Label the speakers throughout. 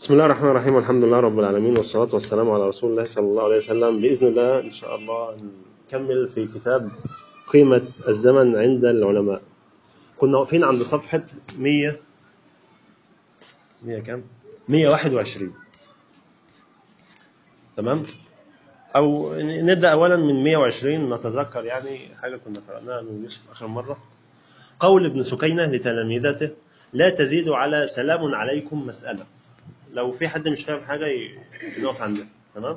Speaker 1: بسم الله الرحمن الرحيم والحمد لله رب العالمين والصلاة والسلام على رسول الله صلى الله عليه وسلم بإذن الله إن شاء الله نكمل في كتاب قيمة الزمن عند العلماء كنا واقفين عند صفحة 100 100 كام؟ 121 تمام؟ أو نبدأ أولا من 120 نتذكر يعني حاجة كنا قرأناها من يوسف آخر مرة قول ابن سكينة لتلاميذته لا تزيدوا على سلام عليكم مسألة لو في حد مش فاهم حاجة ي- نقف عندها تمام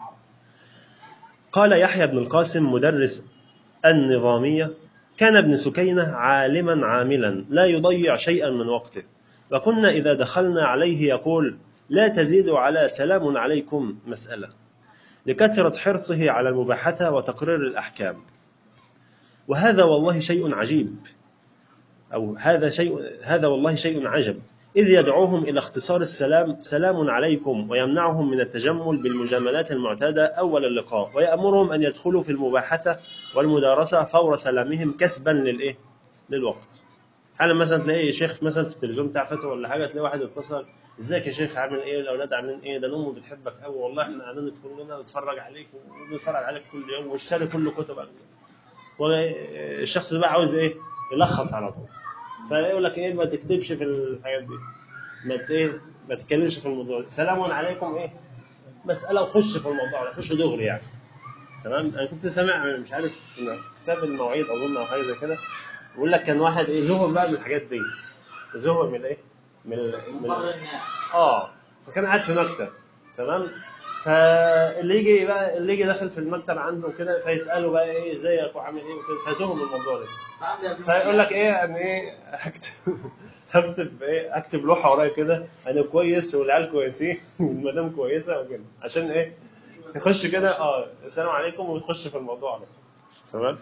Speaker 1: قال يحيى بن القاسم مدرس النظامية كان ابن سكينة عالما عاملا لا يضيع شيئا من وقته وكنا إذا دخلنا عليه يقول لا تزيدوا على سلام عليكم مسألة لكثرة حرصه على المباحثة وتقرير الأحكام وهذا والله شيء عجيب أو هذا شيء هذا والله شيء عجب إذ يدعوهم إلى اختصار السلام سلام عليكم ويمنعهم من التجمل بالمجاملات المعتادة أول اللقاء ويأمرهم أن يدخلوا في المباحثة والمدارسة فور سلامهم كسبا للإيه؟ للوقت. حالا مثلا تلاقي شيخ مثلا في التلفزيون بتاع فتوى ولا حاجة تلاقي واحد اتصل ازيك يا شيخ عامل ايه الاولاد عاملين ايه ده امه بتحبك قوي والله احنا قاعدين كلنا نتفرج عليك ونتفرج عليك كل يوم واشتري كل كتبك والشخص ده بقى عاوز ايه يلخص على طول فيقول لك ايه ما تكتبش في الحاجات دي ما ت- ايه ما تتكلمش في الموضوع سلام عليكم ايه مساله وخش في الموضوع ده خش دغري يعني تمام انا كنت سامع مش عارف في كتاب المواعيد اظن او حاجه زي كده بيقول لك كان واحد ايه زهق بقى من الحاجات دي زهق من ايه من, ال- من اه فكان قاعد في مكتب تمام فاللي يجي بقى اللي يجي داخل في المكتب عنده كده فيساله بقى ايه ازيك وعامل ايه وكده فزهق من الموضوع ده فيقول لك ايه يعني ايه هكتب هكتب ايه اكتب لوحه ورايا كده انا كويس والعيال كويسين والمدام كويسه وكده عشان ايه تخش كده اه السلام عليكم وتخش في الموضوع على طول تمام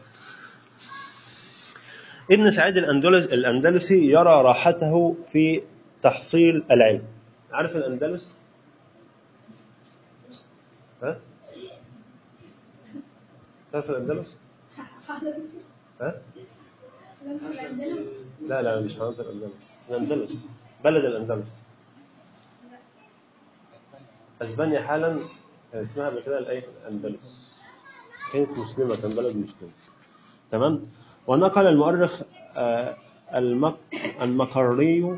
Speaker 1: ابن سعيد الأندلس الأندلسي يرى راحته في تحصيل العلم عارف الأندلس؟ ها؟ تعرف الأندلس؟ ها؟
Speaker 2: الأندلس
Speaker 1: لا لا مش حضارة الأندلس الأندلس بلد الأندلس أسبانيا حالا كان اسمها قبل كده الأيه الأندلس كانت مسلمة كان بلد مسلم تمام ونقل المؤرخ آه، المك المقري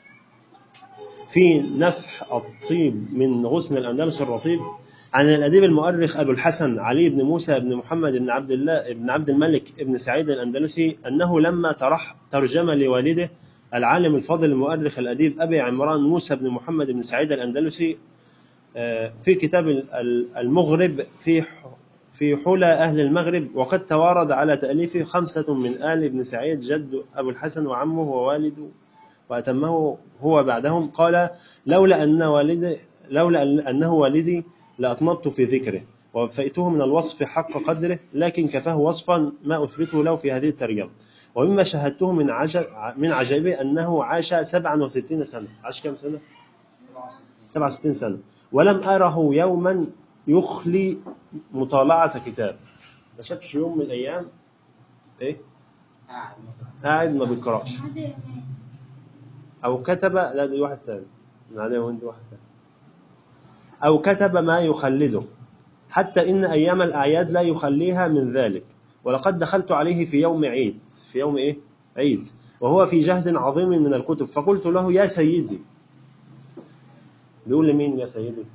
Speaker 1: في نفح الطيب من غصن الأندلس الرطيب عن الأديب المؤرخ أبو الحسن علي بن موسى بن محمد بن عبد الله بن عبد الملك بن سعيد الأندلسي أنه لما ترح ترجم لوالده العالم الفاضل المؤرخ الأديب أبي عمران موسى بن محمد بن سعيد الأندلسي آه، في كتاب ال- المغرب في ح- في حلى أهل المغرب وقد توارد على تأليفه خمسة من آل ابن سعيد جد أبو الحسن وعمه ووالده وأتمه هو بعدهم قال لولا أن والدي لولا أن- أنه والدي لأطنبت في ذكره ووفيته من الوصف حق قدره لكن كفاه وصفا ما أثبته له في هذه الترجمة ومما شاهدته من عجب من عجائبه أنه عاش 67 سنة عاش كم سنة؟ 67 سنة ولم أره يوما يخلي مطالعة كتاب ما شافش يوم من الأيام إيه؟ قاعد ما بيقرأش
Speaker 2: حد مات
Speaker 1: أو كتب لا دي واحد تاني من عليه وين واحد تاني أو كتب ما يخلده حتى إن أيام الأعياد لا يخليها من ذلك ولقد دخلت عليه في يوم عيد في يوم إيه؟ عيد وهو في جهد عظيم من الكتب فقلت له يا سيدي بيقول لمين يا سيدي؟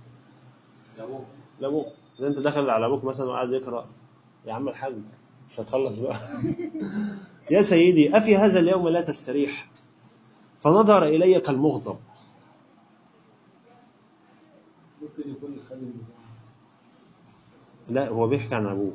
Speaker 1: لأبوك إذا أنت داخل على أبوك مثلا وقاعد يقرأ يا عم الحاج مش هتخلص بقى يا سيدي أفي هذا اليوم لا تستريح فنظر إلي كالمغضب
Speaker 3: ممكن يكون يخلي النظام
Speaker 1: لا هو بيحكي عن أبوه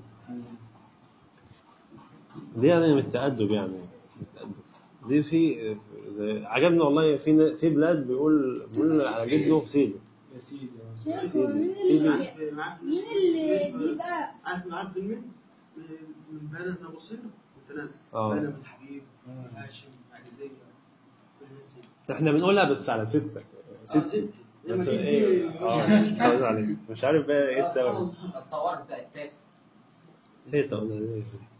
Speaker 1: دي يعني من التأدب يعني التأدب. دي في زي عجبني والله في في بلاد بيقول بيقول على جده سيدي
Speaker 3: يا سيدي
Speaker 2: شيخ هو مين
Speaker 1: سيدي.
Speaker 2: اللي مين اللي بيبقى
Speaker 4: عارف عارف فيلمين من بين نابلسين والتنازل
Speaker 1: آه.
Speaker 4: بين ابن حبيب هاشم عزيزية والناس دي.
Speaker 1: احنا بنقولها بس على ستة
Speaker 4: آه،
Speaker 1: ست
Speaker 4: ست لما
Speaker 1: بس
Speaker 4: تيجي
Speaker 1: ايه اه استعوذ عليك مش عارف بقى ايه السبب
Speaker 5: الطوارئ بتاع التاتا
Speaker 1: تيتا قلنا إيه؟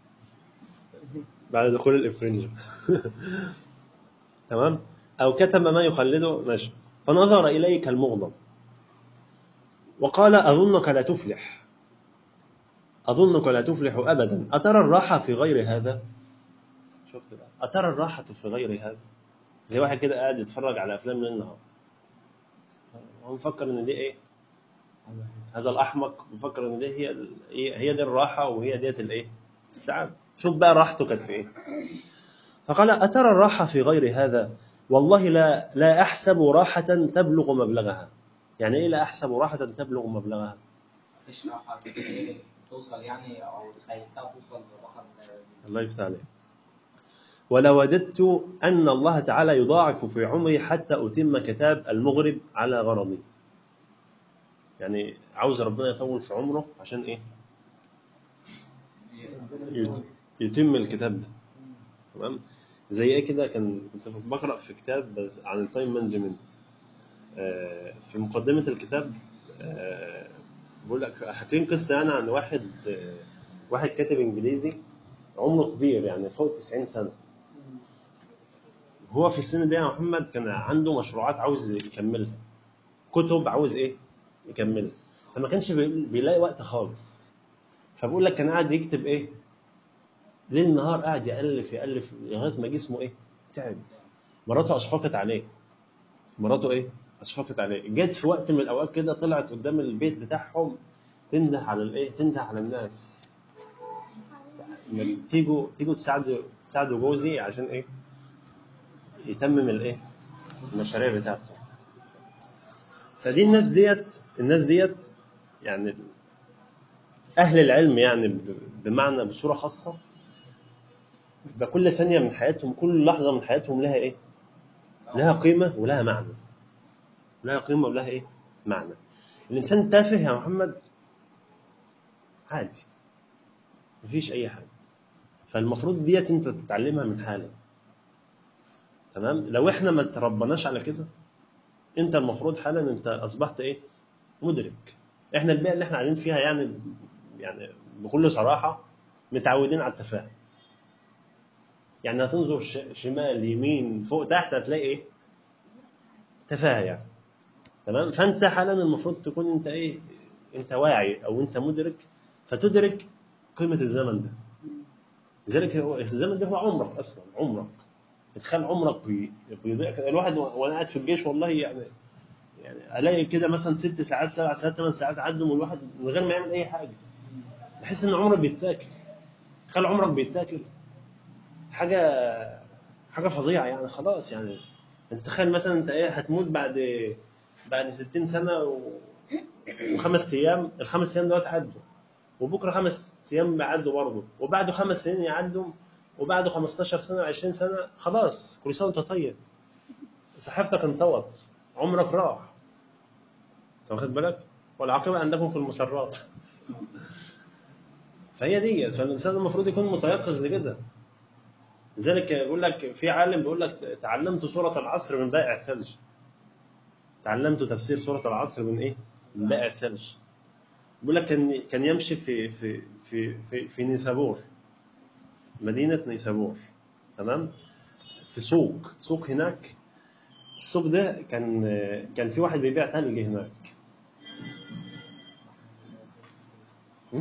Speaker 1: بعد دخول الافرنج تمام او كتب ما يخلده ماشي فنظر إليك المغضب وقال أظنك لا تفلح أظنك لا تفلح أبدا أترى الراحة في غير هذا شفت بقى أترى الراحة في غير هذا زي واحد كده قاعد يتفرج على أفلام ليل نهار هو مفكر إن دي إيه هذا الأحمق مفكر إن دي هي ال- هي هي دي الراحة وهي ديت الإيه السعادة شوف بقى راحته كانت في إيه فقال أترى الراحة في غير هذا والله لا لا أحسب راحة تبلغ مبلغها يعني إيه لا أحسب راحة تبلغ مبلغها
Speaker 5: مفيش راحة توصل يعني أو تخيلتها توصل لرقم
Speaker 1: الله يفتح عليك ولوددت أن الله تعالى يضاعف في عمري حتى أتم كتاب المغرب على غرضي يعني عاوز ربنا يطول في عمره عشان إيه يت- يتم الكتاب ده تمام زي ايه كده كان كنت بقرا في كتاب بس عن التايم مانجمنت في مقدمه الكتاب آه، بقول لك حاكين قصه يعني عن واحد آه، واحد كاتب انجليزي عمره كبير يعني فوق 90 سنه هو في السن ده يا محمد كان عنده مشروعات عاوز يكملها كتب عاوز ايه يكملها فما كانش بي- بيلاقي وقت خالص فبقول لك كان قاعد يكتب ايه ليل نهار قاعد يالف يالف لغايه ما جسمه ايه تعب مراته اشفقت عليه مراته ايه اشفقت عليه جت في وقت من الاوقات كده طلعت قدام البيت بتاعهم تنده على الايه تنده على الناس انك تيجوا تيجوا تساعدوا تساعدوا جوزي عشان ايه يتمم الايه المشاريع بتاعته فدي الناس ديت الناس ديت يعني اهل العلم يعني ب- بمعنى بصوره خاصه يبقى كل ثانيه من حياتهم كل لحظه من حياتهم لها ايه لها قيمه ولها معنى لها قيمه ولها ايه معنى الانسان التافه يا محمد عادي مفيش اي حاجه فالمفروض ديت انت تتعلمها من حالك تمام لو احنا ما تربناش على كده انت المفروض حالا انت اصبحت ايه مدرك احنا البيئه اللي احنا قاعدين فيها يعني يعني بكل صراحه متعودين على التفاهه يعني هتنظر ش- شمال يمين فوق تحت هتلاقي ايه تفاهه يعني تمام فانت حالا المفروض تكون انت ايه انت واعي او انت مدرك فتدرك قيمه الزمن ده لذلك هو الزمن ده هو عمرك اصلا عمرك تخيل عمرك بي- بيضيع كده. الواحد و- وانا قاعد في الجيش والله يعني يعني الاقي كده مثلا ست ساعات سبع ساعات ثمان ساعات عدوا من الواحد من غير ما يعمل اي حاجه بحس ان عمرك بيتاكل تخيل عمرك بيتاكل حاجه حاجه فظيعه يعني خلاص يعني انت تخيل مثلا انت ايه هتموت بعد بعد 60 سنه و... وخمس ايام الخمس ايام دول عدوا وبكره خمس ايام بيعدوا برضه وبعده خمس سنين يعدوا وبعده 15 سنه 20 سنه خلاص كل سنه وانت طيب صحيفتك انطوت عمرك راح انت واخد بالك والعاقبه عندكم في المسرات فهي ديت فالانسان المفروض يكون متيقظ لكده لذلك بيقول لك في عالم بيقول لك تعلمت سوره العصر من بائع ثلج تعلمت تفسير سوره العصر من ايه؟ من بائع ثلج بيقول لك كان كان يمشي في في في في, في نيسابور مدينه نيسابور تمام في سوق سوق هناك السوق ده كان كان في واحد بيبيع ثلج هناك م?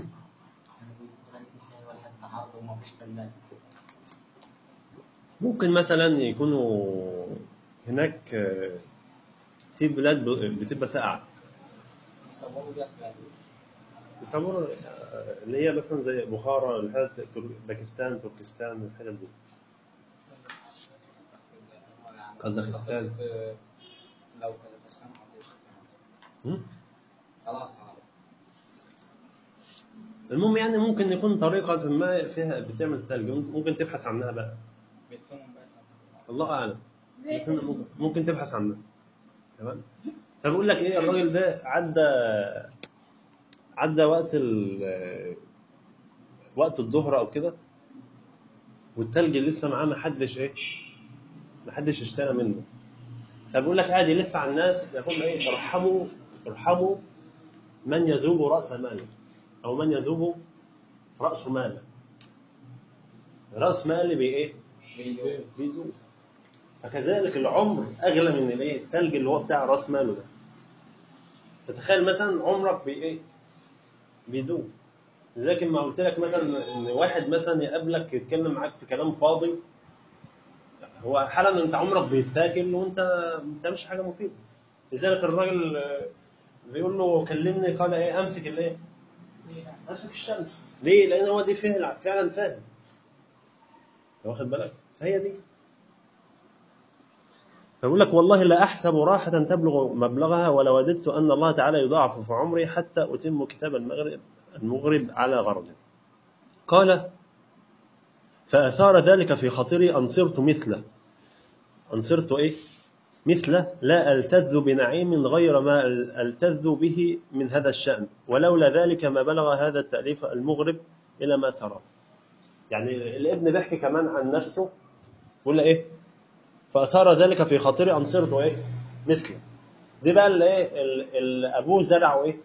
Speaker 1: ممكن مثلا يكونوا هناك آه، في بلاد ب- بتبقى ساقعه
Speaker 5: يصوروا بيها في
Speaker 1: يصوروا آه، اللي هي مثلا زي بخارى الحتت تر- باكستان تركستان الحتت دي كازاخستان.
Speaker 5: لو كازاخستان حطيت
Speaker 1: م?
Speaker 5: خلاص خلاص
Speaker 1: المهم يعني ممكن يكون طريقة ما فيها بتعمل ثلج ممكن تبحث عنها بقى
Speaker 5: بيدفنوا بقى
Speaker 1: الله أعلم بس أنا ممكن, ممكن تبحث عنها تمام فبقول لك إيه الراجل ده عدى عدى وقت ال وقت الظهر أو كده والتلج لسه معاه ما حدش إيه ما حدش اشترى منه فبقول لك قاعد يلف على الناس يقول ايه ارحموا ارحموا من يذوب راس ماله او من يذوب راس ماله راس مالي بايه؟ بيذوب فكذلك العمر اغلى من الايه الثلج اللي هو بتاع راس ماله ده فتخيل مثلا عمرك بي ايه بيدوم لذلك ما قلت لك مثلا ان واحد مثلا يقابلك يتكلم معاك في كلام فاضي هو حالا انت عمرك بيتاكل وانت ما بتعملش حاجه مفيده لذلك الراجل آه، بيقول له كلمني قال ايه امسك الايه امسك الشمس ليه لان هو دي فعلا فعلا فاهم واخد بالك فهي دي فيقول لك والله لا احسب راحه تبلغ مبلغها ولا وددت ان الله تعالى يضاعف في عمري حتى اتم كتاب المغرب المغرب على غرض قال فاثار ذلك في خاطري ان صرت مثله ان صرت ايه مثله لا التذ بنعيم غير ما التذ به من هذا الشان ولولا ذلك ما بلغ هذا التاليف المغرب الى ما ترى يعني الابن بيحكي كمان عن نفسه بيقول له ايه فاثار ذلك في خاطري ان صرت ايه مثله دي بقى اللي ايه ال- ال- ابوه زرعه ايه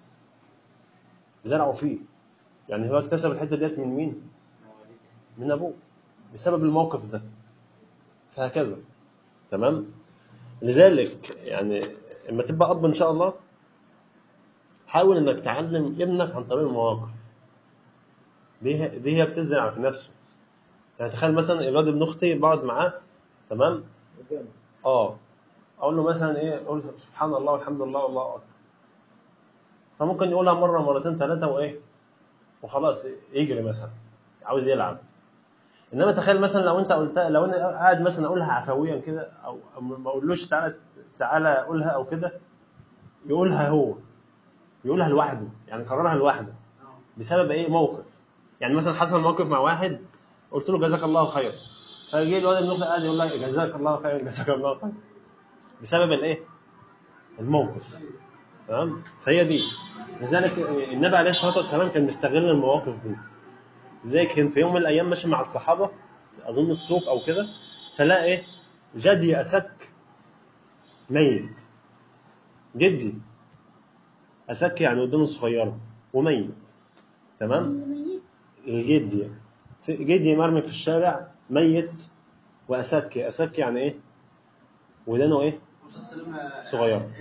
Speaker 1: زرعه فيه يعني هو اكتسب الحته ديت من مين من ابوه بسبب الموقف ده فهكذا تمام لذلك يعني لما تبقى اب ان شاء الله حاول انك تعلم ابنك عن طريق المواقف دي هي- دي هي بتزرع في نفسه يعني تخيل مثلا الواد ابن اختي بقعد معاه تمام اه اقول له مثلا ايه اقول سبحان الله والحمد لله والله اكبر فممكن يقولها مره مرتين ثلاثه وايه وخلاص يجري مثلا عاوز يلعب انما تخيل مثلا لو انت قلتها لو انا قاعد مثلا اقولها عفويا كده او أو ما اقولوش تعالى تعالى قولها او كده يقولها هو يقولها لوحده يعني قررها لوحده بسبب ايه موقف يعني مثلا حصل موقف مع واحد قلت له جزاك الله خير فجه الواد ابن اختي قاعد يقول لي جزاك الله خير جزاك الله خير بسبب الايه الموقف تمام فهي دي لذلك النبي عليه الصلاه والسلام كان مستغل المواقف دي زي كان في يوم من الايام ماشي مع الصحابه اظن في سوق او كده فلقى ايه جدي اسك ميت جدي اسك يعني ودنه صغيره وميت تمام
Speaker 2: ميت
Speaker 1: الجدي يعني. في- جدي مرمي في الشارع ميت واسك اسك يعني ايه ودانه ايه صغيرة.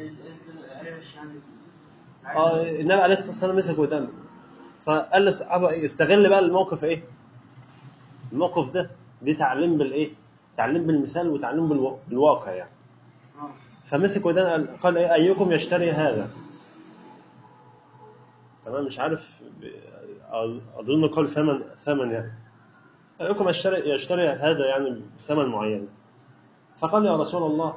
Speaker 1: اه النبي عليه الصلاه والسلام مسك ودانه فقال للصحابه ايه استغل بقى الموقف ايه الموقف ده دي تعليم بالايه تعليم بالمثال وتعليم بالو- بالواقع يعني فمسك ودانه قال- قال ايه ايكم يشتري هذا تمام مش عارف ب- اظن قال ثمن ثمن يعني ايكم يشتري يشتري هذا يعني بثمن معين فقال يا رسول الله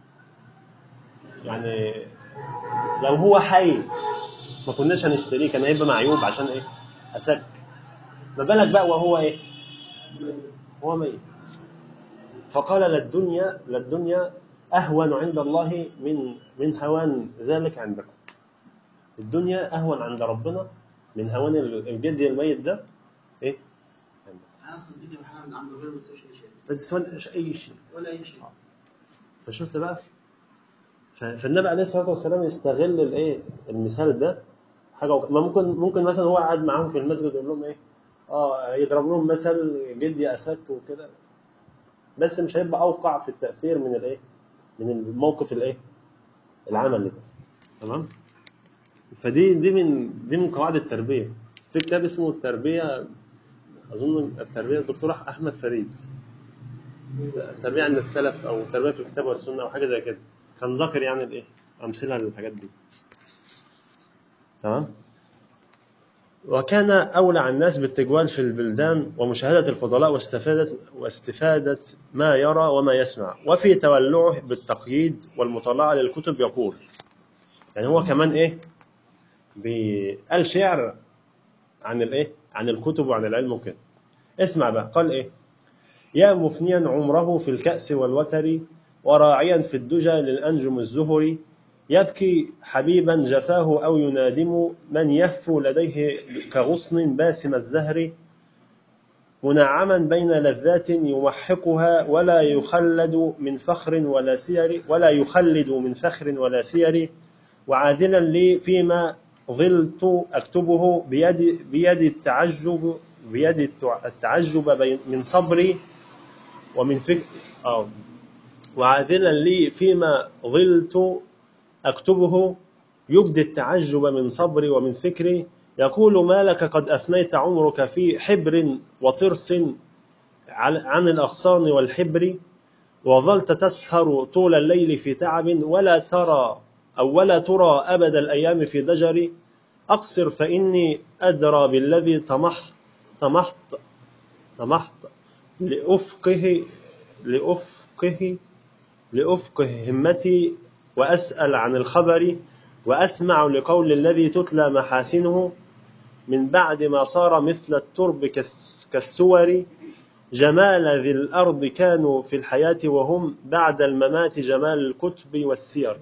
Speaker 1: يعني لو هو حي ما كناش هنشتريه كان هيبقى معيوب عشان ايه اسك ما بالك بقى وهو ايه هو ميت فقال للدنيا للدنيا اهون عند الله من من هوان ذلك عندكم الدنيا اهون عند ربنا من هوان الجد الميت ده ايه
Speaker 4: انا اصلا بيتي محمد عنده غير ما تسويش اي شيء
Speaker 1: ما تسواش اي شيء
Speaker 4: ولا اي شيء
Speaker 1: فشفت بقى ف- فالنبي عليه الصلاه والسلام يستغل الايه المثال ده حاجه وك- ما ممكن ممكن مثلا هو قاعد معاهم في المسجد يقول لهم ايه اه يضرب لهم مثل جدي اسك وكده بس مش هيبقى اوقع في التاثير من الايه من الموقف الايه العملي ده تمام فدي دي من دي من قواعد التربيه في كتاب اسمه التربيه اظن التربيه الدكتور احمد فريد التربيه عند السلف او التربيه في الكتاب والسنه او حاجه زي كده كان ذاكر يعني الايه امثله للحاجات دي تمام وكان أولع الناس بالتجوال في البلدان ومشاهدة الفضلاء واستفادة واستفادة ما يرى وما يسمع وفي تولعه بالتقييد والمطالعة للكتب يقول يعني هو كمان إيه بي- قال شعر عن الإيه عن الكتب وعن العلم وكده اسمع بقى قال إيه يا مفنيا عمره في الكأس والوتر وراعيا في الدجى للأنجم الزهر يبكي حبيبا جفاه أو ينادم من يهفو لديه كغصن باسم الزهر منعما بين لذات يمحقها ولا يخلد من فخر ولا سير ولا يخلد من فخر ولا سير وعادلا لي فيما ظلت أكتبه بيد بيد التعجب بيد التع- التعجب بين- من صبري ومن فكر آه وعاذلا لي فيما ظلت أكتبه يبدي التعجب من صبري ومن فكري يقول ما لك قد أفنيت عمرك في حبر وطرس عن عن الأغصان والحبر وظلت تسهر طول الليل في تعب ولا ترى أو ولا ترى أبد الأيام في ضجر أقصر فإني أدرى بالذي طمحت طمحت طمحت لأفقه لأفقه لأفقه همتي وأسأل عن الخبر وأسمع لقول الذي تتلى محاسنه من بعد ما صار مثل الترب كالس- كالسور جمال ذي الأرض كانوا في الحياة وهم بعد الممات جمال الكتب والسير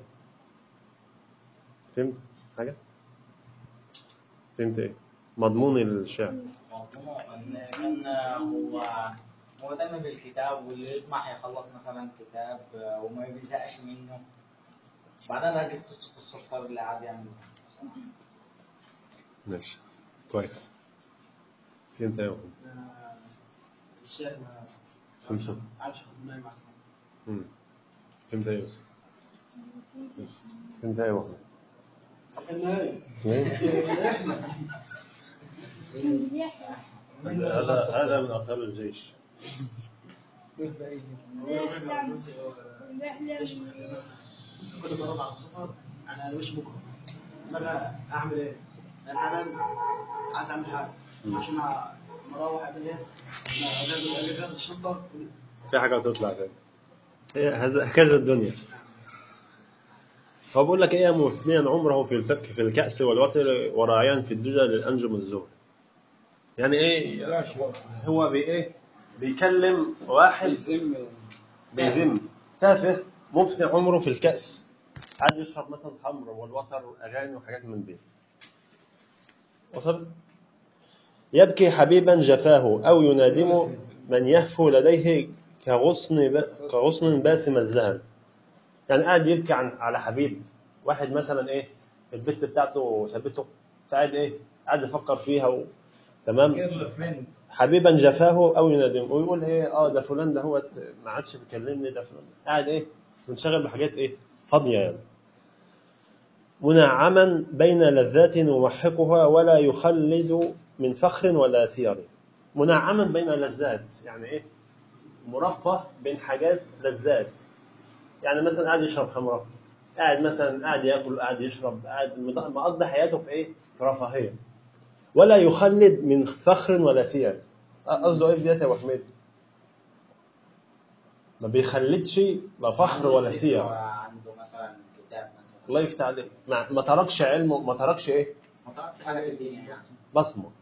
Speaker 1: فهمت حاجة؟ فهمت ايه؟ مضمون الشعر
Speaker 5: مضمونه ان كان هو مهتم بالكتاب واللي يطمح يخلص مثلا كتاب آه، وما بيزهقش منه بعدين ركزت في الصرصار اللي قاعد يعمل
Speaker 1: ماشي كويس فهمت ايه يا محمد؟
Speaker 4: آه، الشيخ ما
Speaker 1: فهمت
Speaker 4: عارف ما يعمل
Speaker 1: مم. فهمت ايه يا يوسف؟ يوسف. فهمت ايه يا محمد؟
Speaker 4: النهاية
Speaker 1: ايه؟
Speaker 2: الرحلة
Speaker 1: هذا هذا من اثار الجيش
Speaker 2: الرحلة الرحلة
Speaker 4: كنت بضرب على السفر انا مش بكره بقى اعمل ايه؟ انا حالا عايز اعمل حاجه عشان مروح اعمل ايه؟ أنا لازم اجهز الشنطه
Speaker 1: في حاجة هتطلع تاني هي هذا- هكذا الدنيا هو بيقول لك ايه مفنيا عمره في الفك في الكأس والوتر وراعيا في الدجى للأنجم الزهر يعني ايه هو بي ايه بيكلم واحد بيذم تافه مفني عمره في الكأس قاعد يشرب مثلا خمر والوتر أغاني وحاجات من دي وصل يبكي حبيبا جفاه أو ينادم من يهفو لديه كغصن ب... كغصن باسم الزهر يعني قاعد يبكي عن على حبيب واحد مثلا ايه البت بتاعته سابته فقاعد ايه قاعد يفكر فيها و... تمام حبيبا جفاه او ينادم ويقول ايه اه ده فلان ده هو ما عادش بيكلمني ده فلان قاعد ايه منشغل بحاجات ايه فاضيه يعني منعما بين لذات يمحقها ولا يخلد من فخر ولا سير منعما بين لذات يعني ايه مرفه بين حاجات لذات يعني مثلا قاعد يشرب خمره قاعد مثلا قاعد ياكل قاعد يشرب قاعد مض- مقضي حياته في ايه في رفاهيه ولا يخلد من فخر ولا سير قصده ايه في ديت يا ابو حميد ما بيخلدش لا فخر ولا
Speaker 5: عنده
Speaker 1: سير
Speaker 5: ذكرى، عنده مثلا كتاب مثلا
Speaker 1: الله يفتح عليك ما, ما تركش علمه ما تركش ايه
Speaker 5: ما تعرفش حاجه في الدنيا يعني
Speaker 1: بصمه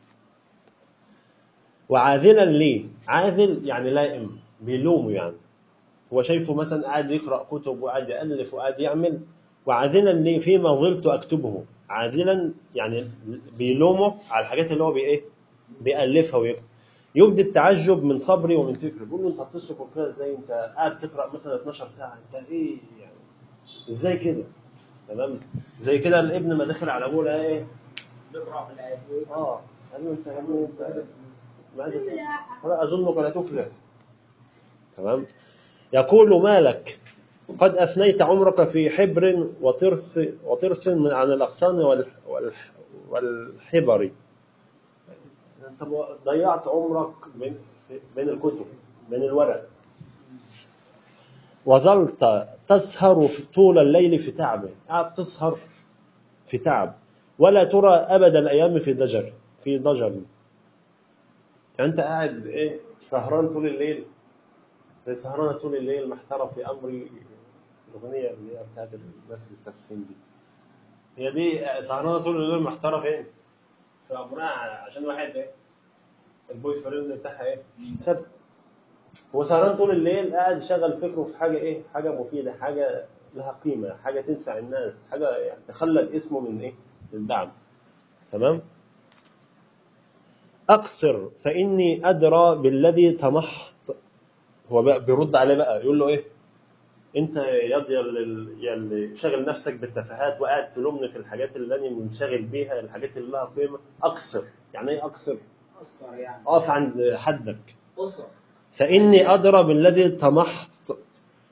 Speaker 1: وعاذلا ليه عاذل يعني لائم بيلومه يعني هو شايفه مثلا قاعد يقرا كتب وقاعد يالف وقاعد يعمل وعاذلا ليه فيما ظلت اكتبه عاذلا يعني بيلومه على الحاجات اللي هو بي ايه بيالفها ويكتب يبدي التعجب من صبري ومن فكري بيقول له انت بتصبر كده ازاي انت قاعد تقرا مثلا 12 ساعه انت ايه يعني ازاي كده تمام زي كده الابن ما دخل على ابوه لقى ايه
Speaker 5: بيقرا في الايه
Speaker 1: اه قال له انت يا ابني انت بعد ولا اظنك لا تفلح تمام يقول مالك قد افنيت عمرك في حبر وترس وترس من عن الاغصان وال وال والحبر انت ضيعت عمرك بين بين الكتب بين الورق وظلت تسهر في طول الليل في تعب قاعد تسهر في تعب ولا ترى ابد الايام في ضجر في ضجر يعني انت قاعد ايه سهران طول الليل زي سهرانه طول الليل محتاره في امري الاغنيه اللي هي بتاعت الناس المتفقين دي هي دي سهرانه طول الليل محتاره فين؟ في امرها عشان واحد ايه البوي فريند بتاعها ايه؟ سب هو سهران طول الليل قاعد يشغل فكره في حاجه ايه؟ حاجه مفيده حاجه لها قيمه حاجه تنفع الناس حاجه يعني تخلد اسمه من ايه؟ من بعد تمام؟ أقصر فإني أدرى بالذي طمحت هو بقى بيرد عليه بقى يقول له إيه أنت يا دي اللي يلي شاغل نفسك بالتفاهات وقاعد تلومني في الحاجات اللي أنا منشغل بيها الحاجات اللي لها قيمة أقصر يعني إيه أقصر
Speaker 5: قصر يعني
Speaker 1: أقف عند حدك
Speaker 5: قصر
Speaker 1: فإني أدرى بالذي طمحت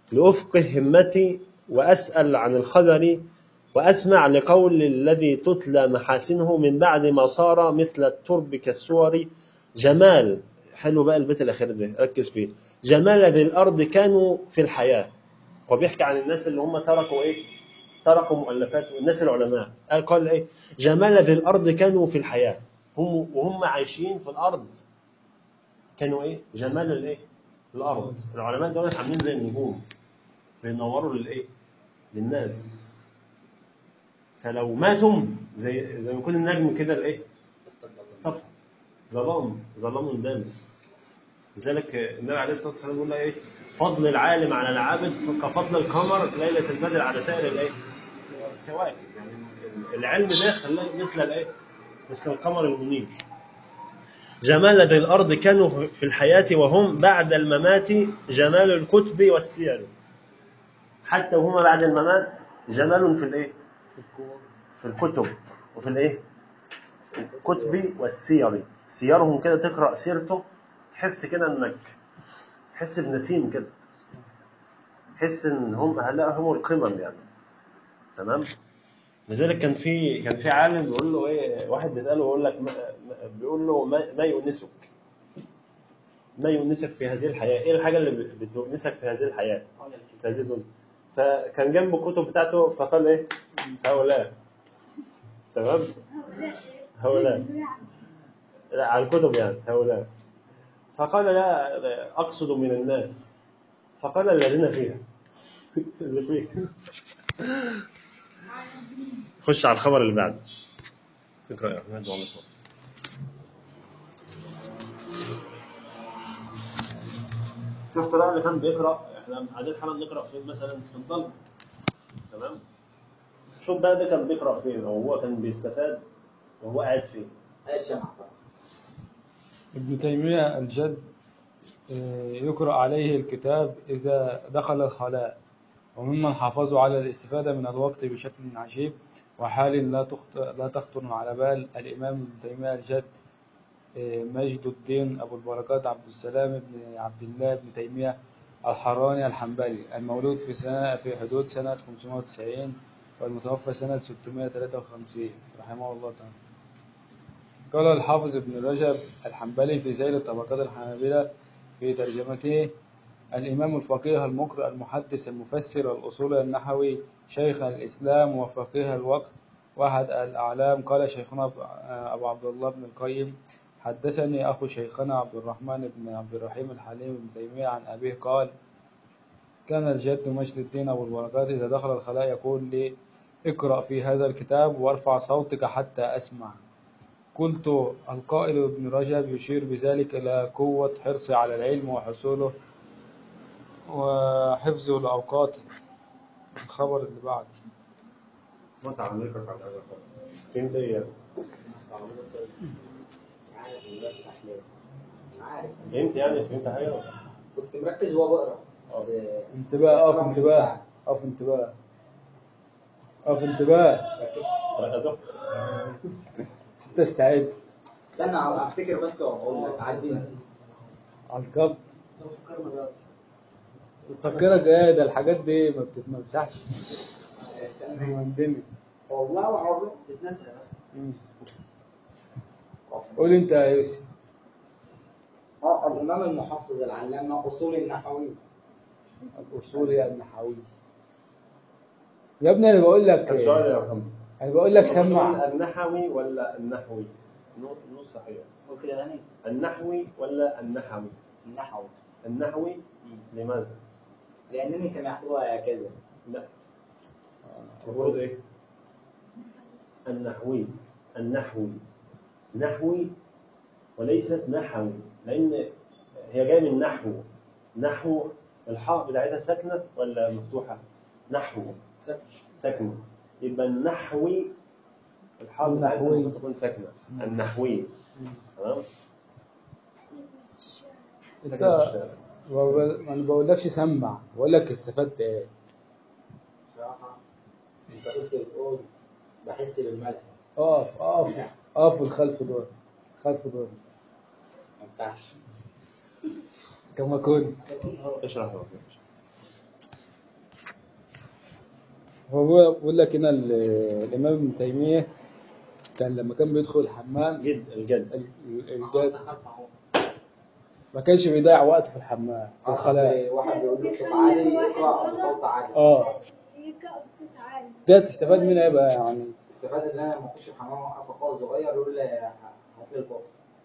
Speaker 1: لأفقه همتي وأسأل عن الخبر وأسمع لقول الذي تتلى محاسنه من بعد ما صار مثل الترب كالسور جمال حلو بقى البيت الأخير ده ركز فيه جمال ذي الأرض كانوا في الحياة هو بيحكي عن الناس اللي هم تركوا إيه تركوا مؤلفات والناس العلماء قال قال إيه جمال ذي الأرض كانوا في الحياة هم وهم عايشين في الأرض كانوا إيه جمال الإيه الأرض العلماء دول عاملين زي النجوم بينوروا للإيه للناس فلو ماتوا زي زي ما يكون النجم كده الايه؟ طفى ظلام ظلام دامس لذلك النبي عليه الصلاه والسلام يقول ايه؟ فضل العالم على العابد كفضل القمر ليله البدر على سائر الايه؟ الكواكب يعني العلم ده خلاه مثل الايه؟ مثل القمر المنير جمال ذي الارض كانوا في الحياه وهم بعد الممات جمال الكتب والسير حتى وهم بعد الممات جمال في الايه؟ في الكتب وفي الايه؟ الكتب والسير سيرهم كده تقرا سيرته تحس كده انك تحس بنسيم كده تحس ان هم هؤلاء هم القمم يعني تمام لذلك كان في كان في عالم بيقول له ايه واحد بيساله بيقول لك ما ما- بيقول له ما, ما يؤنسك ما يؤنسك في هذه الحياه ايه الحاجه اللي بتؤنسك في هذه الحياه في هذه الدنيا فكان جنب الكتب بتاعته فقال ايه هؤلاء تمام هؤلاء لا على الكتب يعني هؤلاء فقال لا لا، أقصد من الناس فقال الذين فيها اللي فيها خش على الخبر اللي بعده اقرأ يا أحمد وعلى صوت شفت بقى اللي كان بيقرأ احنا قاعدين حالا نقرأ فين مثلا في الضلمة تمام شوف بقى ده كان بيقرأ فين أو هو كان بيستفاد وهو قاعد فين
Speaker 5: الجمع
Speaker 6: ابن تيمية الجد آه، يقرأ عليه الكتاب إذا دخل الخلاء وممن حافظوا على الاستفادة من الوقت بشكل عجيب وحال لا تخطر, لا تخطر على بال الإمام ابن تيمية الجد آه، مجد الدين أبو البركات عبد السلام بن عبد الله بن تيمية الحراني الحنبلي المولود في سنة في حدود سنة 590 والمتوفى سنة 653 رحمه الله تعالى قال الحافظ ابن رجب الحنبلي في سير طبقات الحنابلة في ترجمته الإمام الفقيه المقرئ المحدث المفسر الأصول النحوي شيخ الإسلام وفقيه الوقت واحد الأعلام قال شيخنا أبو عبد الله بن القيم حدثني أخو شيخنا عبد الرحمن بن عبد الرحيم الحليم بن تيمية عن أبيه قال كان الجد مجد الدين أبو البركات إذا دخل الخلاء يقول لي اقرأ في هذا الكتاب وارفع صوتك حتى أسمع قلت القائل ابن رجب يشير بذلك إلى قوة حرصه على العلم وحصوله وحفظه لأوقاته الخبر اللي بعده
Speaker 1: ما تعليقك على هذا الخبر فين دي
Speaker 5: عارف بس احلام عارف
Speaker 1: فهمت يعني فهمت حاجه ولا؟
Speaker 5: كنت مركز وهو بقرا بس
Speaker 6: انتباه أقف انتباه أقف انتباه أقف انتباه
Speaker 5: ركز
Speaker 1: رقدته
Speaker 6: ستة استعد
Speaker 5: استنى عم افتكر بس واقول لك عدي
Speaker 6: على الكب
Speaker 4: لو فكرنا بقى
Speaker 6: بفكرك ايه ده الحاجات دي ما بتتمسحش
Speaker 5: استنى
Speaker 6: عندنا
Speaker 5: والله العظيم
Speaker 4: تتنسى يا أخي.
Speaker 6: قول انت يا يوسف
Speaker 5: اه الامام المحفظ العلامه اصول النحوي
Speaker 6: الأصولي النحوي يا ابني انا بقول لك
Speaker 1: كم سؤال يا محمد؟
Speaker 6: انا بقول لك سمع
Speaker 1: بتقول النحوي ولا النحوي؟ نو- نص صحيح
Speaker 5: قول كده تاني
Speaker 1: النحوي ولا النحوي؟
Speaker 5: النحو
Speaker 1: النحوي لماذا؟
Speaker 5: لانني سمعتها كذا
Speaker 1: لا المفروض ايه؟ النحوي النحوي نحوي وليست نحوي لان هي جايه من نحو نحو الحاء بتاعتها ساكنه ولا مفتوحه؟ نحو ساكنه يبقى النحوي الحاء بتاعتها
Speaker 6: النحوي.
Speaker 1: ممكن تكون ساكنه النحوي تمام؟
Speaker 6: انت
Speaker 1: ساكنة في الشارع.
Speaker 6: بقول- ما انا بقولكش سمع بقول لك استفدت ايه
Speaker 5: بصراحه انت قلت بتقول بحس بالملح
Speaker 6: اقف اقف اقف الخلف دول خلف دول
Speaker 5: ما ينفعش
Speaker 6: كما كنت
Speaker 1: اشرح له
Speaker 6: هو بيقول لك هنا ال- الإمام ابن تيمية كان لما كان بيدخل الحمام
Speaker 1: جد الجد
Speaker 6: ال- الجد ما كانش بيضيع وقت في الحمام في الخلاء
Speaker 5: واحد بيقول له اكتب عالي يقرا بصوت عالي
Speaker 6: اه
Speaker 2: يقرأ بصوت عالي
Speaker 6: ده تستفاد منها ايه بقى يعني
Speaker 5: استفاد ان انا لما اخش الحمام اوقف اخويا الصغير يقول لي هات لي الفوق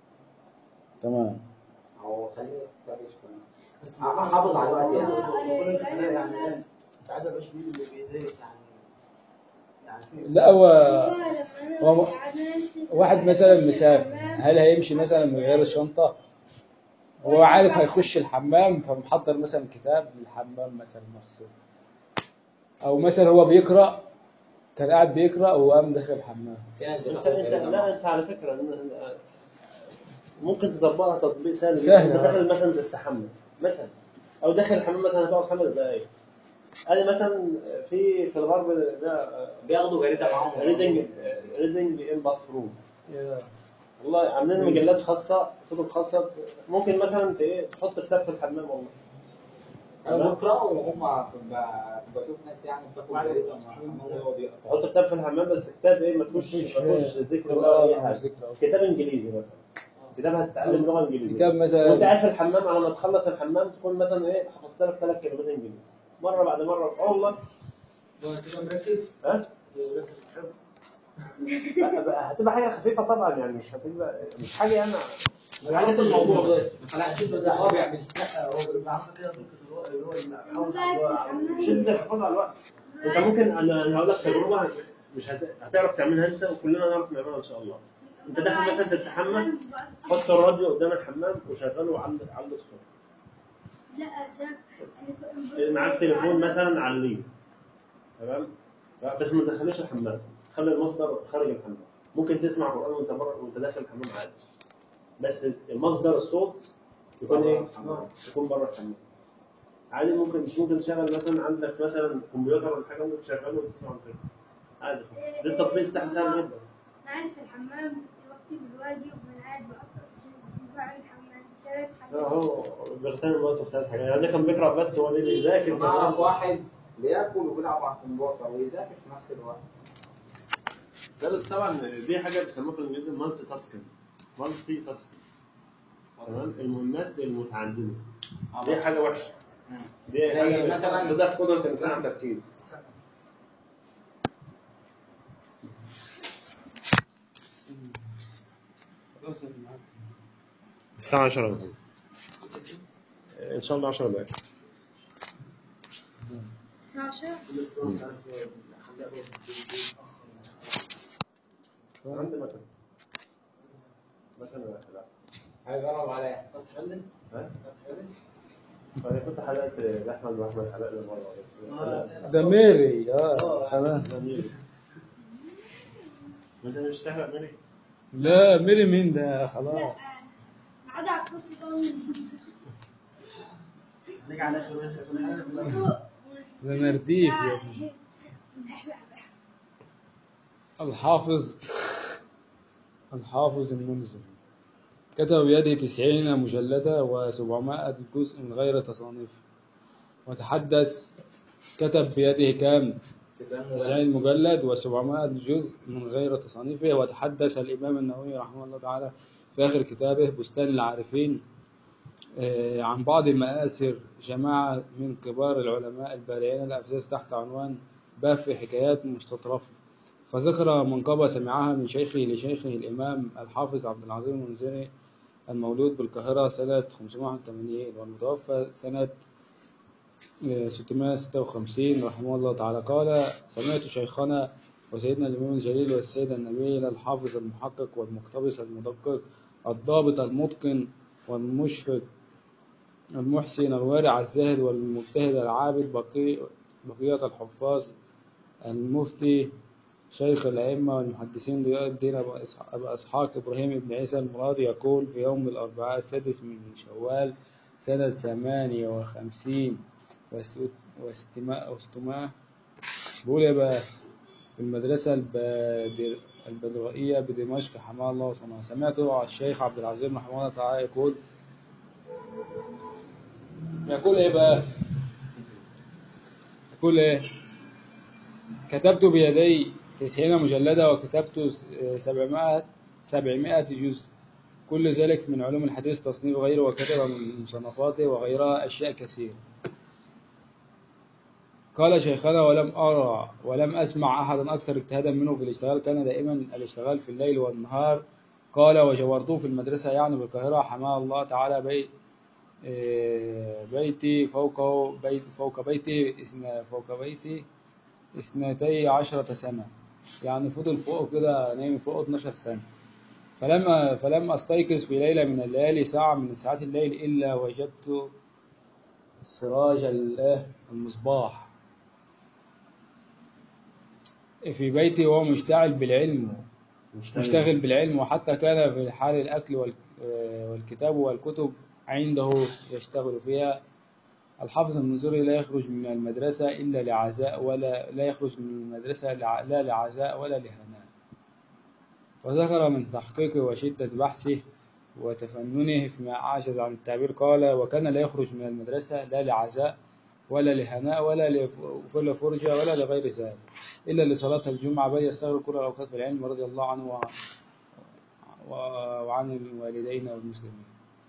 Speaker 6: تمام
Speaker 5: او خليني تفرش كمان
Speaker 4: بس
Speaker 5: حافظ على الوقت يعني.
Speaker 4: كل الخلايا يعني إيه؟ ساعات ما بقاش بايدي اللي بايديك يعني يعني في
Speaker 6: لا هو
Speaker 2: هو
Speaker 6: هو واحد مثلا مسافر هل هيمشي مثلا من غير الشنطة هو عارف هيخش الحمام فمحضر مثلا كتاب للحمام مثلا مخصوص او مثلا هو بيقرأ كان قاعد بيقرأ وقام داخل الحمام
Speaker 5: في ناس
Speaker 1: انت
Speaker 5: بتاخد
Speaker 1: انت
Speaker 5: بالها
Speaker 1: لا انت على فكره إن- إن- ممكن تطبقها تطبيق سهل جدا.
Speaker 6: سهل،
Speaker 1: انت
Speaker 6: آه.
Speaker 1: داخل مثلا تستحمى مثلا او داخل الحمام مثلا هتقعد خمس دقائق ادي مثلا في في الغرب ده
Speaker 5: بياخدوا جريده معاهم
Speaker 1: ريدنج ريدنج ان باثروم والله عاملين مجلات خاصه كتب خاصه ممكن مثلا ت- ايه تحط كتاب في الحمام والله
Speaker 5: انا بقرا وهم ب- بشوف ناس يعني بتاخد جريده معاهم وهو بيقرا
Speaker 1: تحط كتاب في الحمام بس كتاب ايه ما فيهوش ما فيهوش ذكر ولا اي حاجه كتاب انجليزي مثلا كتاب هتتعلم لغه انجليزيه
Speaker 6: كتاب مثلا
Speaker 1: وانت قاعد في الحمام على ما تخلص الحمام تكون مثلا ايه حفظت لك ثلاث كلمات انجليزي مره بعد مره اه والله
Speaker 4: تبقى مركز
Speaker 1: ها
Speaker 4: مركز في الحفظ
Speaker 1: لا، بقى هتبقى حاجه خفيفه طبعا يعني مش هتبقى مش حاجه يعني
Speaker 5: حاجات الموضوع غير لا بس هو بيعمل
Speaker 4: لا هو بيبقى عارفه كده دقه الوقت اللي هو بيحافظ على الوقت
Speaker 1: مش انت الحفاظ على الوقت انت ممكن انا انا هقول لك تجربه مش هت... هتعرف تعملها انت وكلنا نعرف نعملها ان شاء الله انت داخل مثلا تستحمى حط الراديو قدام الحمام وشغله وعلي علي الصوت
Speaker 2: لا شاف
Speaker 1: بس معاك تليفون مثلا عليه تمام لا، بس ما تدخلوش الحمام خلي المصدر خارج الحمام ممكن تسمع قران وانت بره وانت داخل الحمام عادي بس المصدر الصوت يكون ايه يكون بره الحمام عادي ممكن مش ممكن تشغل مثلا عندك مثلا كمبيوتر ولا حاجه ممكن تشغله وتسمع كده عادي ده التطبيق بتاعه سهل جدا
Speaker 2: أنا قاعد في الحمام يكتب الواجب وأنا قاعد بقصر بعمل الحمام ثلاث
Speaker 1: لا،
Speaker 2: حاجات
Speaker 1: هو بيغتنم وقته في ثلاث حاجات يعني ده كان بيقرا بس هو ده بيذاكر
Speaker 5: انا اعرف
Speaker 1: كمان.
Speaker 5: واحد بياكل وبيلعب على الكمبيوتر ويذاكر في نفس الوقت
Speaker 1: لا بس طبعا دي حاجه بيسموها في الانجليزي مالتي تاسكينج مالتي تاسكينج تمام المهمات المتعدده دي حاجه وحشه دي
Speaker 5: زي
Speaker 1: حاجه
Speaker 5: مثلاً-
Speaker 1: مثلا ده قدره الانسان على التركيز الساعة 10 ان شاء الله 10 دقائق
Speaker 2: الساعة 10
Speaker 4: لسه انت عارف خليها برضه
Speaker 1: عندي مكان مكان واحد لا
Speaker 5: هيجرب عليا
Speaker 4: هتحلل
Speaker 1: ها؟
Speaker 4: هتحلل
Speaker 1: انا كنت حلقت لاحمد واحمد حلقنا مره بس
Speaker 6: ده ميري اه خلاص
Speaker 1: جميل ما انت مش تحرق مني
Speaker 6: لا ميري مين ده خلاص
Speaker 2: نقعد على الكرسي ده
Speaker 4: نيجي على اخر واحد في الحلقه في الآخر.
Speaker 6: ده مرديف يا ابني الحافظ الحافظ المنذر كتب بيده تسعين مجلدة وسبعمائة جزء من غير تصانيف وتحدث كتب بيده كام تسعين مجلد وسبعمائة جزء من غير تصانيفه وتحدث الإمام النووي رحمه الله تعالى في آخر كتابه بستان العارفين آه، عن بعض مآثر جماعة من كبار العلماء البارعين الأفزاز تحت عنوان باف حكايات مستطرفة فذكر منقبة سمعها من شيخه لشيخه الإمام الحافظ عبد العظيم المنذري المولود بالقاهرة سنة 581 والمتوفى سنة آه، 656 رحمه الله تعالى قال سمعت شيخنا وسيدنا الإمام الجليل والسيد النبيل الحافظ المحقق والمقتبس المدقق الضابط المتقن والمشفق المحسن الورع الزاهد والمجتهد العابد بقي بقية الحفاظ المفتي شيخ الأئمة والمحدثين ضياء الدين أبو إسح- أبو إسحاق إبراهيم بن عيسى المرادي يقول في يوم الأربعاء السادس من شوال سنة ثمانية وخمسين واستماء واستماء بقول يا بقى في المدرسة البدر البدرائية بدمشق حماه الله وصنعه سمعت الشيخ عبد العظيم رحمه الله تعالى يقول يقول ايه بقى يقول ايه كتبت بيدي تسعين مجلدة وكتبت سبعمائة سبعمائة جزء كل ذلك من علوم الحديث تصنيف غيره وكتب من مصنفاته وغيرها أشياء كثيرة قال شيخنا ولم أرى ولم أسمع أحدا أكثر اجتهادا منه في الاشتغال كان دائما الاشتغال في الليل والنهار قال وجورته في المدرسة يعني بالقاهرة حماه الله تعالى بيت إيه، بيتي فوقه بيت فوق بيتي إثنا فوق بيتي اثنتي عشرة سنة يعني فضل فوق كده نايم فوق 12 سنة فلما فلم أستيقظ في ليلة من الليالي ساعة من ساعات الليل إلا وجدت سراج ال- المصباح في بيتي وهو مشتعل بالعلم مشتغل بالعلم وحتى كان في حال الأكل والك- والكتاب والكتب عنده يشتغل فيها الحافظ المنذري لا يخرج من المدرسة إلا لعزاء ولا لا يخرج من المدرسة لع- لا لعزاء ولا لهناء وذكر من تحقيقه وشدة بحثه وتفننه فيما أعجز عن التعبير قال وكان لا يخرج من المدرسة لا لعزاء ولا لهناء ولا لف- ولا فرجة ولا لغير ذلك إلا لصلاة الجمعة بل يستغرق كل الأوقات في العلم رضي الله عنه و- و- وعن الوالدين والمسلمين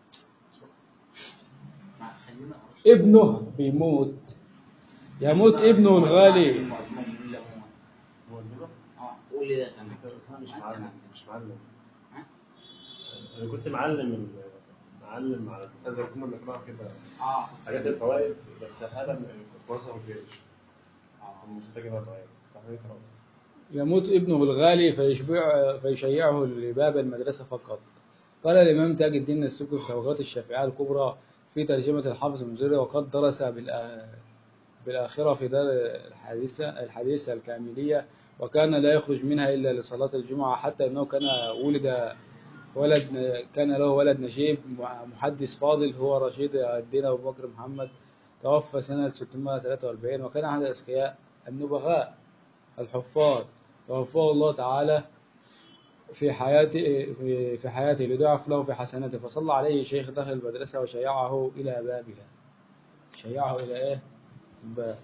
Speaker 5: خلينا
Speaker 6: ابنه بيموت يموت ابنه الغالي
Speaker 1: هو البيضة؟
Speaker 5: اه قول لي ده سنة
Speaker 1: مش
Speaker 5: سنة.
Speaker 1: معلم مش معلم
Speaker 5: ها؟
Speaker 1: انا كنت معلم ال- معلم على كذا كنا بنقرا كده
Speaker 5: اه
Speaker 1: حاجات الفوائد بس هذا كنت موظف في الجيش
Speaker 5: اه
Speaker 1: كنت مستجيب معايا فاحنا نقرا
Speaker 6: يموت ابنه الغالي فيشبع فيشيعه لباب المدرسة فقط قال الإمام تاج الدين السكي في طبقات الشافعية الكبرى في ترجمة الحافظ المنذري وقد درس بالآ- بالآخرة في دار الحديثة الحديثة الكاملية وكان لا يخرج منها إلا لصلاة الجمعة حتى أنه كان ولد ولد كان له ولد نجيب محدث فاضل هو رشيد الدين أبو بكر محمد توفى سنة 643 وكان أحد الأذكياء النبغاء الحفاظ توفاه الله تعالى في حياته في في حياته ليضاعف له في حسناته فصلى عليه شيخ داخل المدرسة وشيعه إلى بابها شيعه إلى إيه؟ الباب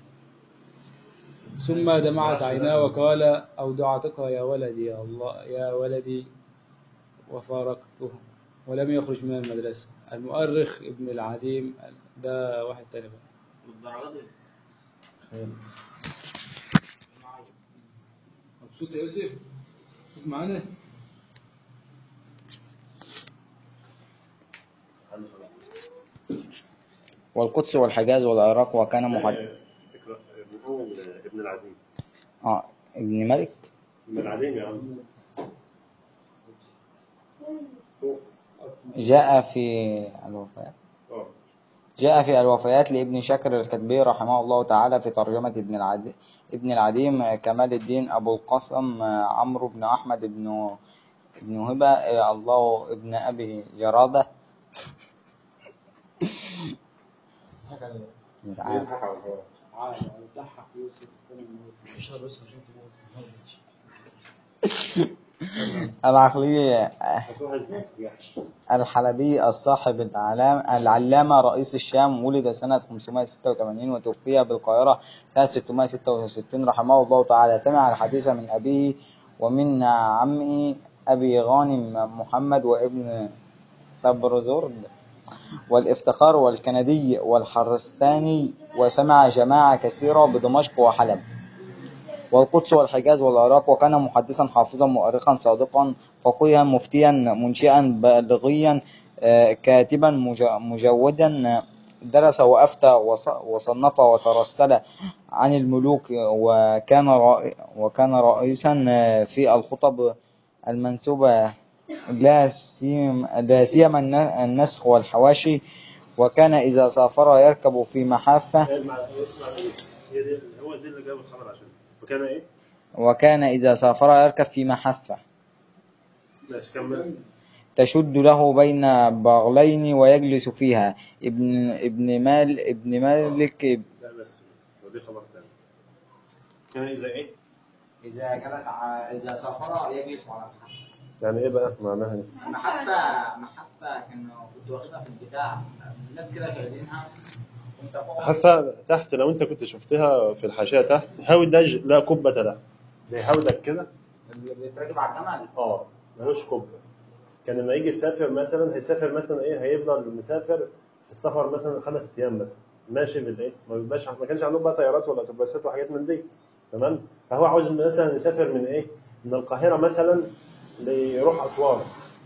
Speaker 6: ثم دمعت عيناه وقال أودعتك يا ولدي يا الله يا ولدي وفارقته ولم يخرج من المدرسة المؤرخ ابن العديم ده واحد تاني بقى
Speaker 5: والدرجات دي
Speaker 6: مبسوط يا يوسف؟ مبسوط معانا؟
Speaker 7: والقدس والحجاز والعراق وكان محد
Speaker 1: اقرا من اول ابن العديم
Speaker 7: آه ابن ملك
Speaker 1: ابن العديم يا عم فوق.
Speaker 7: جاء في الوفيات
Speaker 1: اه
Speaker 7: جاء في الوفيات لابن شكر الكتبي رحمه الله تعالى في ترجمة ابن العديم ابن العديم كمال الدين أبو القاسم عمرو بن أحمد بن ابن هبة الله ابن أبي جرادة مش عارف
Speaker 1: يضحك على الحوار.
Speaker 6: عادي بتضحك يوسف
Speaker 4: مش بس عشان تموت
Speaker 7: العقلية
Speaker 1: بس واحد ما ينجحش.
Speaker 7: الحلبي الصاحب العلام العلامة رئيس الشام ولد سنة 586 وتوفي بالقاهرة سنة 666 رحمه الله تعالى سمع الحديث من أبيه ومن عمه أبي غانم محمد وابن تبرزرد والافتخار والكندي والحرستاني وسمع جماعة كثيرة بدمشق وحلب والقدس والحجاز والعراق وكان محدثا حافظا مؤرخا صادقا فقيها مفتيا منشئا بالغيا آه، كاتبا مج- مجودا آه، درس وأفتى وص- وصنف وترسل عن الملوك وكان رئي- وكان رئيسا آه، في الخطب المنسوبة لا سيما لا سيما الن- النسخ والحواشي وكان إذا سافر يركب في محافة
Speaker 1: هي المع- اسمع دي. هي دي هو دي اللي جاب الخبر عشان وكان ايه؟
Speaker 7: وكان إذا سافر يركب في محفة
Speaker 1: ماشي كمل
Speaker 7: تشد له بين بغلين ويجلس فيها ابن ابن مال ابن مالك
Speaker 1: لا بس هو دي خبر تاني كان اذا ايه؟
Speaker 5: إذا جلس ع- إذا سافر يجلس على المحفة
Speaker 1: يعني ايه بقى معناها ايه؟
Speaker 5: محفة محفة كانوا كنت واخدها في البتاع الناس كده كاتبينها كنت فوق
Speaker 1: حفا تحت لو انت كنت شفتها في الحاشيه تحت هودج لا قبه له زي هودج كده
Speaker 5: اللي بيتركب على الجمل
Speaker 1: اه ملوش قبه كان لما يجي يسافر مثلا هيسافر مثلا ايه هيفضل مسافر في السفر مثلا خمس ايام مثلا ماشي بالايه ما بيبقاش ما كانش عندهم بقى طيارات ولا اتوبيسات وحاجات من دي تمام فهو عاوز مثلا يسافر من ايه من القاهره مثلا ليروح اسوان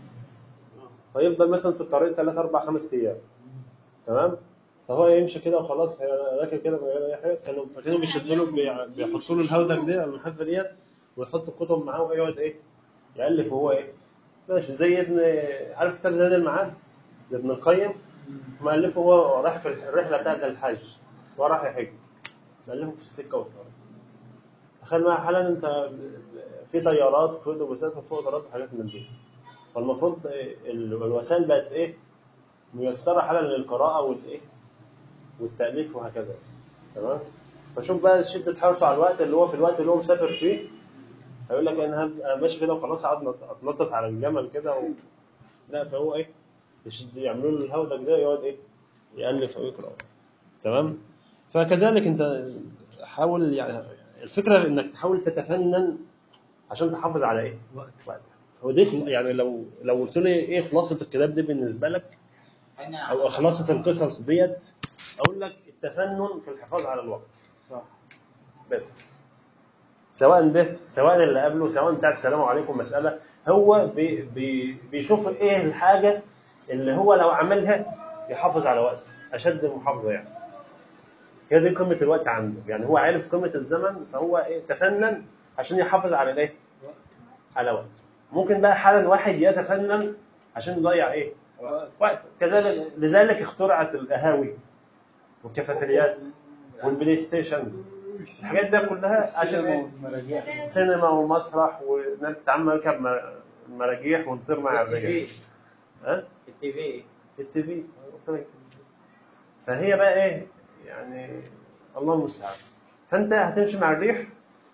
Speaker 1: فيفضل مثلا في الطريق 3 4 5 ايام تمام فهو يمشي كده وخلاص هي راكب كده من غير اي حاجه كانوا فكانوا بيشدوا له بيع- بيحطوا له الهودج دي المحفه ديت ويحط الكتب معاه ويقعد ايه يالف وهو ايه ماشي زي ابن عارف كتاب زاد المعاد لابن القيم مؤلفه هو راح في الرحله بتاعت الحج هو راح يحج مؤلفه في السكه والطريق تخيل معايا حالا انت في طيارات وفي اتوبيسات وفي قطارات وحاجات من دي فالمفروض ال- الوسائل بقت ايه ميسره حالا للقراءه والايه والتاليف وهكذا تمام فشوف بقى شده حرصه على الوقت اللي هو في الوقت اللي هو مسافر فيه هيقول لك انا هبقى ماشي كده وخلاص اقعد نط- اتنطط على الجمل كده و... لا فهو ايه يشد يعملوا له الهودج ده يقعد ايه يالف او يقرا تمام فكذلك انت حاول يعني الفكره انك تحاول تتفنن عشان تحافظ على ايه؟ وقت هو دي خل- يعني لو لو قلت لي ايه خلاصه الكتاب دي بالنسبه لك
Speaker 5: أنا
Speaker 1: او خلاصه القصص ديت اقول لك التفنن في الحفاظ على الوقت
Speaker 6: صح
Speaker 1: بس سواء ده سواء اللي قبله سواء بتاع السلام عليكم مسألة هو بي بي بيشوف ايه الحاجة اللي هو لو عملها يحافظ على وقته أشد المحافظة يعني هي دي قيمة الوقت عنده يعني هو عارف قيمة الزمن فهو ايه تفنن عشان يحافظ على الايه على وقته ممكن بقى حالا واحد يتفنن عشان يضيع ايه وقت كذلك لذلك اخترعت القهاوي والكافيتريات والبلاي ستيشنز الحاجات دي كلها عشان ايه
Speaker 6: مراجع
Speaker 1: السينما والمسرح وانك تتعامل نركب م- مراجيح ونطير مع الرجال ها
Speaker 5: التي في
Speaker 1: التي في قلت لك فهي بقى ايه يعني الله المستعان فانت هتمشي مع الريح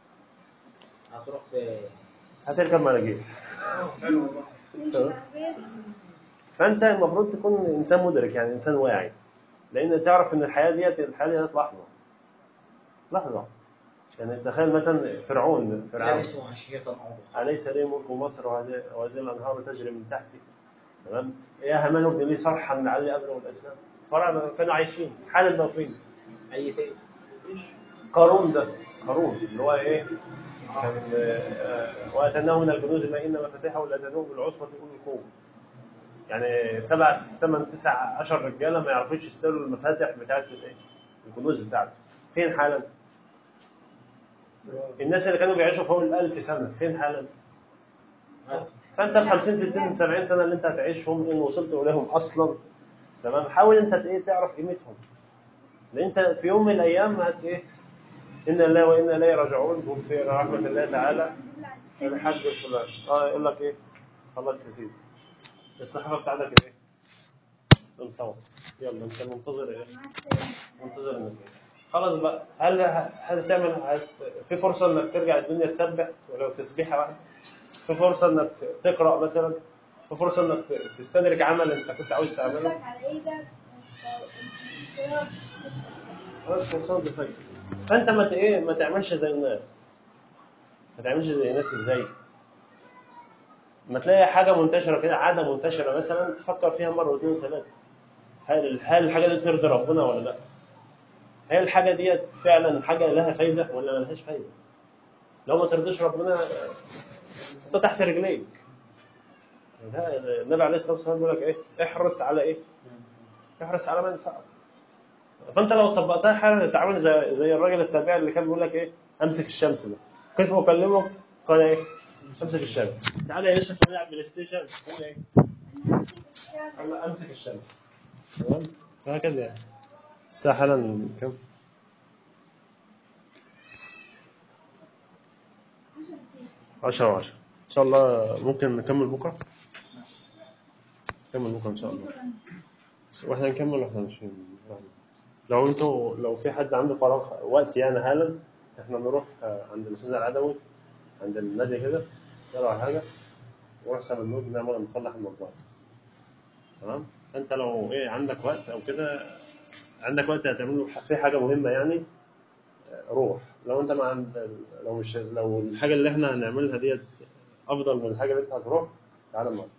Speaker 5: هتروح في
Speaker 1: هتركب مراجيح تمام؟ فانت المفروض تكون انسان مدرك يعني انسان واعي لان تعرف ان الحياه ديت الحياه ديت لحظه لحظه يعني تخيل مثلا فرعون فرعون
Speaker 5: لابس وحشية أوضح
Speaker 1: أليس لي ملك مصر وهذه وهذه الأنهار تجري من تحتي تمام يا همان ابن لي صرحا لعلي أبلغ الأسلام فرعون كانوا عايشين حال الموقفين
Speaker 5: أي شيء
Speaker 1: قارون ده قارون اللي هو إيه كان آه، وأتناه من الكنوز ما إن مفاتيحه لأتناه بالعصبة أولي القوة يعني سبع ثمان تسع عشر رجالة ما يعرفوش يشتروا المفاتيح بتاعت الإيه الكنوز بتاعته فين حالا؟ الناس اللي كانوا بيعيشوا فوق الألف سنة فين حالا؟ فانت ال 50 60 70 سنه اللي انت هتعيشهم ان وصلت اليهم اصلا تمام حاول انت ايه تعرف قيمتهم لان انت في يوم من الايام هت ايه ان الله وانا اليه راجعون هم في رحمه الله تعالى الحج الفلان اه يقول لك ايه خلاص يا سيدي الصحافه بتاعتك ايه انطوت يلا انت منتظر ايه منتظر انك ايه خلاص بقى هل هل تعمل هت- في فرصه انك ترجع الدنيا تسبح ولو تسبيحه واحده في فرصه انك تقرا مثلا في فرصه انك تستدرك عمل انت كنت عاوز تعمله
Speaker 2: على ايدك
Speaker 1: خلاص فرصه تفكر فانت ما ت- ايه ما تعملش زي الناس ما تعملش زي الناس ازاي ما تلاقي حاجه منتشره كده عاده منتشره مثلا تفكر فيها مره واثنين وثلاثه هل هل الحاجه دي ترضي ربنا ولا لا؟ هل الحاجه ديت فعلا حاجه لها فايده ولا ما لهاش فايده؟ لو ما ترضيش ربنا انت تحت رجليك لا، النبي عليه الصلاه والسلام بيقول لك ايه؟ احرص على ايه؟ احرص على ما ينفعك فانت لو طبقتها حالا تتعامل زي زي الراجل التابع اللي كان بيقول لك ايه؟ امسك الشمس ده كيف اكلمك؟ قال ايه؟ امسك الشمس تعالى يا يوسف نلعب بلاي ستيشن قال ايه؟ قال له امسك الشمس تمام؟ وهكذا يعني الساعة حالا كم؟ 10 و10 ان شاء الله ممكن نكمل بكره نكمل بكره ان شاء الله بس واحنا نكمل واحنا ماشيين لو انتوا لو في حد عنده فراغ وقت يعني حالا احنا نروح آه، عند الاستاذ العدوي عند النادي كده نساله على حاجه نروح سام النور نعمل نصلح الموضوع تمام انت لو ايه عندك وقت او كده عندك وقت هتعمله في حاجه مهمه يعني روح لو انت مع لو مش لو الحاجه اللي احنا هنعملها ديت افضل من الحاجه اللي انت هتروح تعالى النهارده